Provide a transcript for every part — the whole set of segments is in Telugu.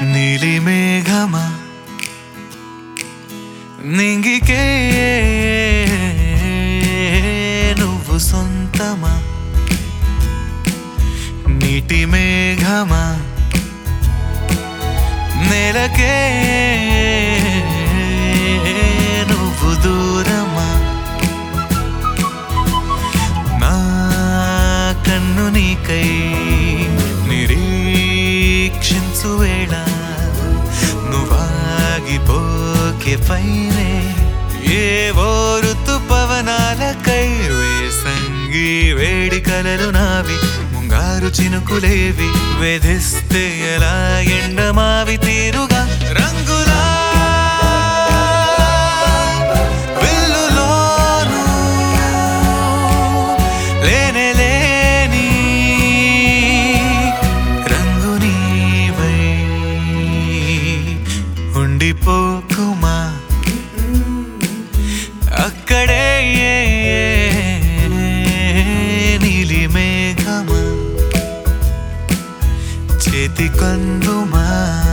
నీలి మేఘమా నింగికే నువ్వు సొంతమా నీటి మేఘమా నేలకే నువ్వు దూరమా నా కన్ను నీకై నిరీక్షించు వేళ నువ్వాగిపోకే పైనే ఏవో ఋతు పవనాలకై వేసంగి వేడి కలలు నావి ముంగారు చినుకులేవి వేధిస్తే ఎలా ఎండమావి తీరుగా రంగులా వెల్లులోను లేనే లేని రంగు నీవై ఉండిపోకుమా అక్కడే నీలి మేఘమా చేతి కందుమా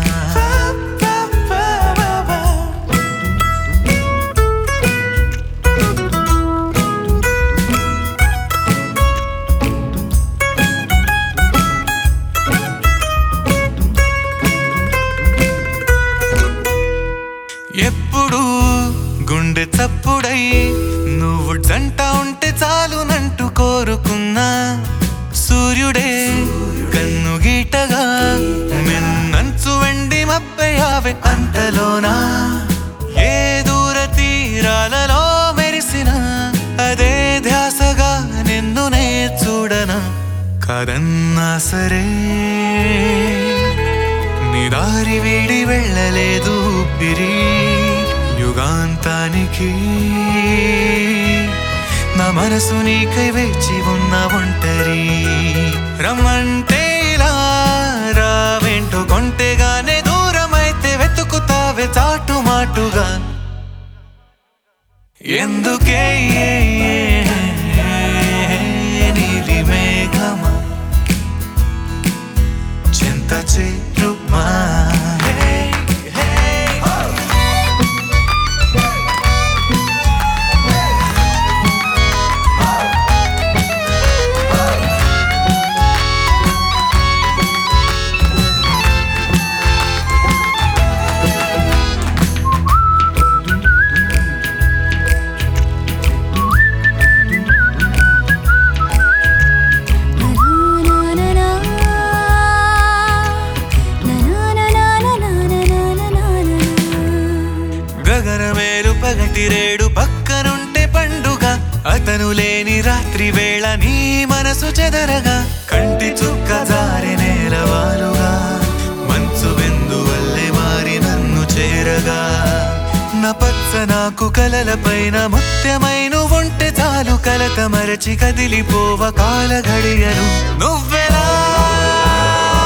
ఎప్పుడు గుండె చప్పుడై నువ్వు జంట ఉంటే చాలునంటూ కోరుకున్నా సూర్యుడే కన్ను గీటగా మిన్నంచు వెండి మబ్బయావే అంతలోనా ఏ దూర తీరాలలో మెరిసిన అదే ధ్యాసగా నిన్ను నే చూడనా కాదన్నా సరే నీ దారి వీడి వెళ్ళలేదు పిరి యుగాంతానికి నా మనసు నీకై వేచి ఉన్న ఒంటరి రమ్మంటే ఇలా రావేంటో కొంటెగానే దూరమైతే వెతుకుతావే చాటు మాటుగా ఎందుకే నీలి మేఘమా చింత చేరుమా గగనమేలు పగటి రేడు పక్కనుంటే పండుగ అతను లేని రాత్రి వేళ నీ మనసు చెదరగా కంటి చుక్క జారి నేలవాలుగా మంచు బిందు వల్లే మారి నన్ను చేరగా నా పచ్చ నాకు కలల పైన ముత్యమైన ఉంటే చాలు కలత మరచి కదిలిపోవ కాల గడియను నువ్వెలా